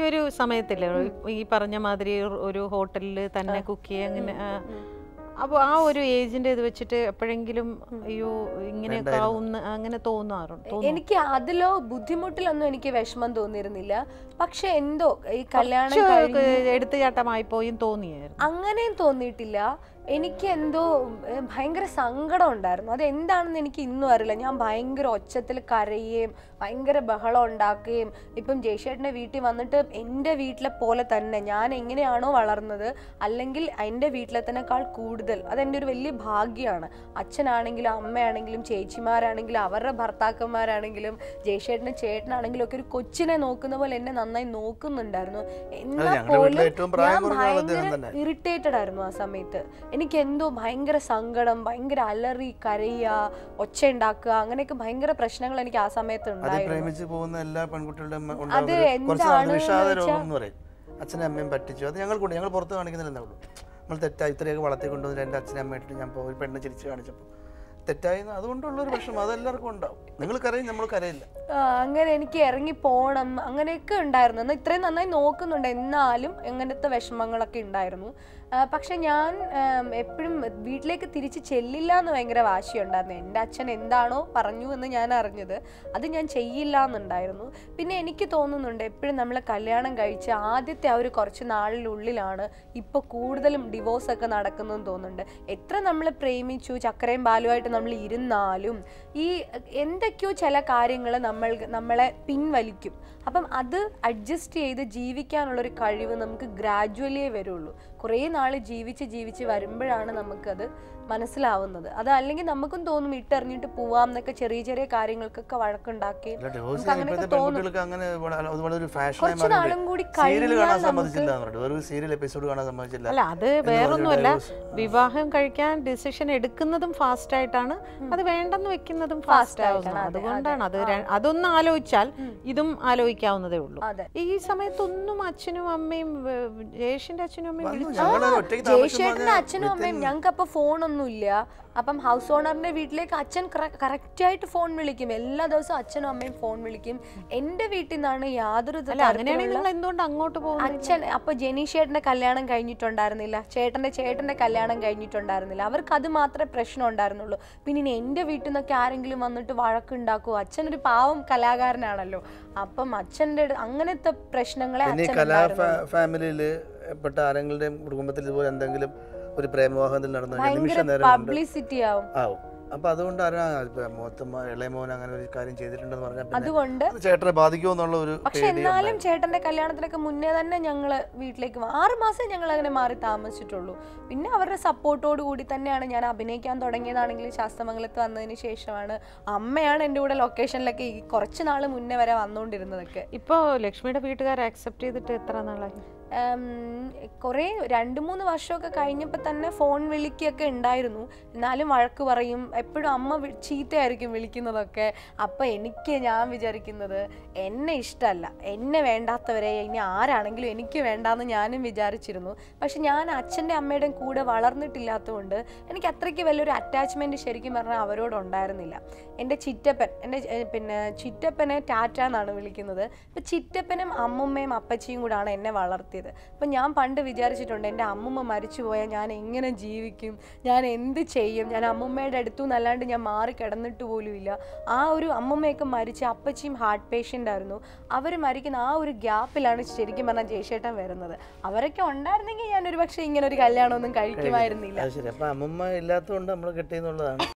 ഒരു സമയത്തില്ലേ ഈ പറഞ്ഞ മാതിരി ഒരു ഹോട്ടലിൽ തന്നെ കുക്ക് ചെയ്യുക അങ്ങനെ അപ്പോൾ ആ ഒരു ഏജിന്റെ ഇത് വെച്ചിട്ട് എപ്പോഴെങ്കിലും അയ്യോ ഇങ്ങനെയൊക്കെ ആവുന്ന അങ്ങനെ തോന്നാറുണ്ട് തോന്നും. എനിക്ക് അതിലോ ബുദ്ധിമുട്ടിലൊന്നും എനിക്ക് വിഷമം തോന്നിയിരുന്നില്ല പക്ഷെ എന്തോ ഈ കല്യാണം കുറച്ച് കഴിഞ്ഞ് എടുത്തുചാട്ടമായി പോയും തോന്നിയായിരുന്നു അങ്ങനെയും തോന്നിയിട്ടില്ല എനിക്ക് എന്തോ ഏഹ്, ഭയങ്കര സങ്കടം ഉണ്ടായിരുന്നു അത് എന്താണെന്ന് എനിക്ക് ഇന്നും അറിയില്ല ഞാൻ ഭയങ്കര ഒച്ചത്തിൽ കരയുകയും ഭയങ്കര ബഹളം ഉണ്ടാക്കുകയും ഇപ്പം ജയ്ഷേട്ടൻ്റെ വീട്ടിൽ വന്നിട്ട് എൻ്റെ വീട്ടിലെ പോലെ തന്നെ ഞാൻ എങ്ങനെയാണോ വളർന്നത് അല്ലെങ്കിൽ എൻ്റെ വീട്ടിലത്തേക്കാൾ കൂടുതൽ അതെൻ്റെ ഒരു വലിയ ഭാഗ്യമാണ് അച്ഛനാണെങ്കിലും അമ്മയാണെങ്കിലും ചേച്ചിമാരാണെങ്കിലും അവരുടെ ഭർത്താക്കന്മാരാണെങ്കിലും ജയ്ഷേട്ടനും ചേട്ടനാണെങ്കിലും ഒക്കെ ഒരു കൊച്ചിനെ നോക്കുന്ന പോലെ എന്നെ നന്നായി നോക്കുന്നുണ്ടായിരുന്നു എന്നാൽ ഞങ്ങളുടെ വീട്ടിലെ പോലും ഏറ്റവും പ്രായം ഞാൻ കുറഞ്ഞ ആൾ അദ്ദേഹം ഭയങ്കര തന്നെ. ഇറിറ്റേറ്റഡ് ആയിരുന്നു ആ സമയത്ത് എനിക്ക് എന്തോ ഭയങ്കര സങ്കടം ഭയങ്കര അലറി കരയുക ഒച്ച ഉണ്ടാക്കുക അങ്ങനെയൊക്കെ ഭയങ്കര പ്രശ്നങ്ങൾ എനിക്ക് ആ സമയത്ത് അത് ഉണ്ടായിരുന്നു പ്രേമിച്ച് പോകുന്ന എല്ലാ പെൺകുട്ടികളുടെയും അത് ഉണ്ടാകുന്ന ഒരു കുറച്ച് എന്താണെന്ന് നാളത്തെ വിഷാദ വെച്ചാ- രോഗം എന്ന് പറയും അച്ഛനും അമ്മയും പറ്റിച്ചു അത് ഞങ്ങൾ കൊണ്ട് ഞങ്ങൾ പുറത്ത് കാണിക്കുന്നില്ലെന്നേ ഉള്ളൂ നമ്മൾ തെറ്റായി ഇത്രയൊക്കെ വളർത്തി കൊണ്ടുവന്നിട്ട് എൻ്റെ അച്ഛനും അമ്മയായിട്ട് ഞാൻ പോയി പെണ്ണ് ചിരിച്ച് കാണിച്ചപ്പോൾ തെറ്റായി എന്ന് അതുകൊണ്ടുള്ള ഒരു വിഷമം അതെല്ലാവർക്കും ഉണ്ടാവും നിങ്ങൾ കരയും നമ്മൾ കരയില്ല ആ, അങ്ങനെ എനിക്ക് ഇറങ്ങി പോണം അങ്ങനെയൊക്കെ ഉണ്ടായിരുന്നു എന്നാൽ ഇത്രയും നന്നായി നോക്കുന്നുണ്ട് എന്നാലും അങ്ങനത്തെ വിഷമങ്ങളൊക്കെ ഉണ്ടായിരുന്നു ആ, പക്ഷെ ഞാൻ എപ്പോഴും വീട്ടിലേക്ക് തിരിച്ച് ചെല്ലില്ല എന്ന് ഭയങ്കര വാശിയുണ്ടായിരുന്നു എൻ്റെ അച്ഛൻ എന്താണോ പറഞ്ഞു എന്ന് ഞാൻ അറിഞ്ഞത് അത് ഞാൻ ചെയ്യില്ല എന്നുണ്ടായിരുന്നു പിന്നെ എനിക്ക് തോന്നുന്നുണ്ട് എപ്പോഴും നമ്മൾ കല്യാണം കഴിച്ച് ആദ്യത്തെ ആ ഒരു കുറച്ച് നാളിനുള്ളിലാണ് ഇപ്പോൾ കൂടുതലും ഡിവോഴ്സ് ഒക്കെ നടക്കുന്നതെന്ന് തോന്നുന്നുണ്ട് എത്ര നമ്മൾ പ്രേമിച്ചു ചക്കരയും ബാലുമായിട്ട് നമ്മൾ ഇരുന്നാലും ഈ എന്തൊക്കെയോ ചില കാര്യങ്ങൾ നമ്മൾ നമ്മളെ പിൻവലിക്കും അപ്പം അത് അഡ്ജസ്റ്റ് ചെയ്ത് ജീവിക്കാനുള്ളൊരു കഴിവ് നമുക്ക് ഗ്രാജുവലിയേ വരുള്ളൂ കുറേ നാൾ ജീവിച്ച് ജീവിച്ച് വരുമ്പോഴാണ് നമുക്കത് മനസ്സിലാവുന്നത് അത് അല്ലെങ്കിൽ നമുക്കും തോന്നും ഇട്ടെറിഞ്ഞിട്ട് പോവാം എന്നൊക്കെ ചെറിയ ചെറിയ കാര്യങ്ങൾക്കൊക്കെ വഴക്കുണ്ടാക്കി അല്ല ഡിവോഴ്സ് നമുക്ക് അങ്ങനെയൊക്കെ ഇപ്പോഴത്തെ തോന്നും പെൺകുട്ടികൾക്ക് അങ്ങനെ വള- അത് വളരെ ഒരു ഫാഷനായി കുറച്ച് നാളും കൂടി സീരിയൽ കഴിഞ്ഞാൽ കാണാൻ നമുക്ക് സമ്മതിച്ചില്ല എന്ന് പറഞ്ഞു ഒരു സീരിയൽ എപ്പിസോഡ് കാണാൻ സമ്മതിച്ചില്ല അല്ല അത് എന്ന് വേറൊന്നുമല്ല പറഞ്ഞിട്ട് വിവാഹം കഴിക്കാൻ ഡിസിഷൻ എടുക്കുന്നതും ഫാസ്റ്റ് ആയിട്ടാണ് അത് വേണ്ടെന്ന് വെക്കുന്നതും Fast ഫാസ്റ്റ് ആയിട്ടാണ്, ആവുന്നത് അതെ, അതുകൊണ്ടാണ് അത് അതെ. ര- അതൊന്ന് ആലോചിച്ചാൽ ഇതും ആലോചിക്കാവുന്നതേ ഉള്ളൂ അതെ ഈ സമയത്തൊന്നും അച്ഛനും അമ്മയും വേ- ജയേഷിന്റെ അച്ഛനും അമ്മയും വന്നു വിളിച്ചു ഞങ്ങൾ ഒറ്റയ്ക്ക് താമസം ജയശേഖരന്റെ അച്ഛനും അമ്മയും ഞങ്ങൾക്ക് അപ്പൊ ഫോണൊന്നും ഇല്ല അപ്പം ഹൗസ് ഓണറിന്റെ വീട്ടിലേക്ക് അച്ഛൻ കറക്റ്റ് ആയിട്ട് ഫോൺ വിളിക്കും എല്ലാ ദിവസവും അച്ഛനും അമ്മയും ഫോൺ വിളിക്കും എന്റെ വീട്ടിൽ നിന്നാണ് യാതൊരു അല്ല അങ്ങനെയാണെങ്കിൽ നിങ്ങൾ എന്തുകൊണ്ട് അങ്ങോട്ട് പോകുന്നു അച്ഛൻ അപ്പൊ ജനീഷേട്ടന്റെ കല്യാണം കഴിഞ്ഞിട്ടുണ്ടായിരുന്നില്ല ചേട്ടന്റെ ചേട്ടന്റെ കല്യാണം കഴിഞ്ഞിട്ടുണ്ടായിരുന്നില്ല അവർക്ക് അത് മാത്രമേ പ്രശ്നം ഉണ്ടായിരുന്നുള്ളൂ പിന്നെ ഇനി എന്റെ വീട്ടിൽ നിന്നൊക്കെ ആരെങ്കിലും വന്നിട്ട് വഴക്കുണ്ടാക്കുമോ അച്ഛൻ ഒരു പാവം കലാകാരനാണല്ലോ അപ്പം അച്ഛന്റെ അടു- അങ്ങനത്തെ പ്രശ്നങ്ങളെ ഇനി അച്ഛൻ കലാ ഉണ്ടായിരുന്നുള്ളൂ. ഫാമിലിയിൽ പെട്ട ആരെങ്കിലും കുടുംബത്തിൽ ഇതുപോലെ എന്തെങ്കിലും ഒരു പ്രേമവിവാഹത്തിൽ നടന്ന നിമിഷ ഭയങ്കര നേരം കൊണ്ട് പബ്ലിസിറ്റി ആവും ആവും അപ്പൊ അതുകൊണ്ട് ആരാ മൂത്തമ്മ ഇളയ മോൻ അങ്ങനെ ഒരു കാര്യം ചെയ്തിട്ടുണ്ടെന്ന് പറഞ്ഞാൽ പിന്നെ അതുകൊണ്ട് അത് ചേട്ടനെ ബാധിക്കുമോ എന്നുള്ള ഒരു പക്ഷെ പേടി എന്നാലും ചേട്ടന്റെ കല്യാണത്തിനൊക്കെ മുന്നേ തന്നെ ഞങ്ങൾ വീട്ടിലേക്ക് വ- ആറ് മാസം ഞങ്ങൾ അങ്ങനെ മാറി താമസിച്ചിട്ടുള്ളൂ പിന്നെ അവരുടെ സപ്പോർട്ടോട് കൂടി തന്നെയാണ് ഞാൻ അഭിനയിക്കാൻ തുടങ്ങിയതാണെങ്കിലും ശാസ്ത്രമംഗലത്ത് വന്നതിന് ശേഷമാണ് അമ്മയാണ് എൻ്റെ കൂടെ ലൊക്കേഷനിലൊക്കെ ഈ കുറച്ച് നാൾ മുന്നേ വരെ വന്നുകൊണ്ടിരുന്നതൊക്കെ ഇപ്പോ ലക്ഷ്മിയുടെ വീട്ടുകാർ ആക്സെപ്റ്റ് ചെയ്തിട്ട് എത്ര നാളായി ഉം, കുറേ രണ്ട് മൂന്ന് വർഷമൊക്കെ കഴിഞ്ഞപ്പോൾ തന്നെ ഫോൺ വിളിക്കുകയൊക്കെ ഉണ്ടായിരുന്നു എന്നാലും വഴക്ക് പറയും എപ്പോഴും അമ്മ വി- ചീത്തയായിരിക്കും വിളിക്കുന്നതൊക്കെ അപ്പം എനിക്ക് ഞാൻ വിചാരിക്കുന്നത് എന്നെ ഇഷ്ടമല്ല എന്നെ വേണ്ടാത്തവരെ ഇനി ആരാണെങ്കിലും എനിക്ക് വേണ്ടാന്ന് ഞാനും വിചാരിച്ചിരുന്നു പക്ഷെ ഞാൻ അച്ഛൻ്റെ അമ്മയുടെയും കൂടെ വളർന്നിട്ടില്ലാത്തതുകൊണ്ട് എനിക്ക് അത്രയ്ക്ക് വലിയൊരു അറ്റാച്ച്മെൻറ്റ് ശരിക്കും പറഞ്ഞാൽ അവരോട് ഉണ്ടായിരുന്നില്ല എൻ്റെ ചിറ്റപ്പൻ എൻ്റെ ഏർ, പിന്നെ ചിറ്റപ്പനെ ടാറ്റ എന്നാണ് വിളിക്കുന്നത് അപ്പം ചിറ്റപ്പനും അമ്മുമ്മയും അപ്പച്ചിയും കൂടാണ് എന്നെ വളർത്തിയത് അപ്പം ഞാൻ പണ്ട് വിചാരിച്ചിട്ടുണ്ട് എൻ്റെ അമ്മുമ്മ മരിച്ചു പോയാൽ ഞാൻ എങ്ങനെ ജീവിക്കും ഞാൻ എന്ത് ചെയ്യും ഞാൻ അമ്മുമ്മയുടെ അടുത്തു നിന്നല്ലാണ്ട് ഞാൻ മാറി കിടന്നിട്ട് പോലും ഇല്ല ആ ഒരു അമ്മുമ്മയൊക്കെ മരിച്ച് അപ്പച്ചിയും ഹാർട്ട് പേഷ്യൻ്റ് ആയിരുന്നു അവർ മരിക്കുന്ന ആ ഒരു ഗ്യാപ്പിലാണ് ശരിക്കും പറഞ്ഞാൽ ജയശേട്ടൻ വരുന്നത് അവരൊക്കെ ഉണ്ടായിരുന്നെങ്കിൽ ഞാൻ ഒരു പക്ഷേ ഇങ്ങനെ ഒരു കല്യാണമൊന്നും കഴിക്കുമായിരുന്നില്ല അത് ശരി അപ്പൊ അമ്മമ്മ ഇല്ലാത്തതുകൊണ്ട് നമ്മൾ കിട്ടിയെന്നുള്ളതാണ്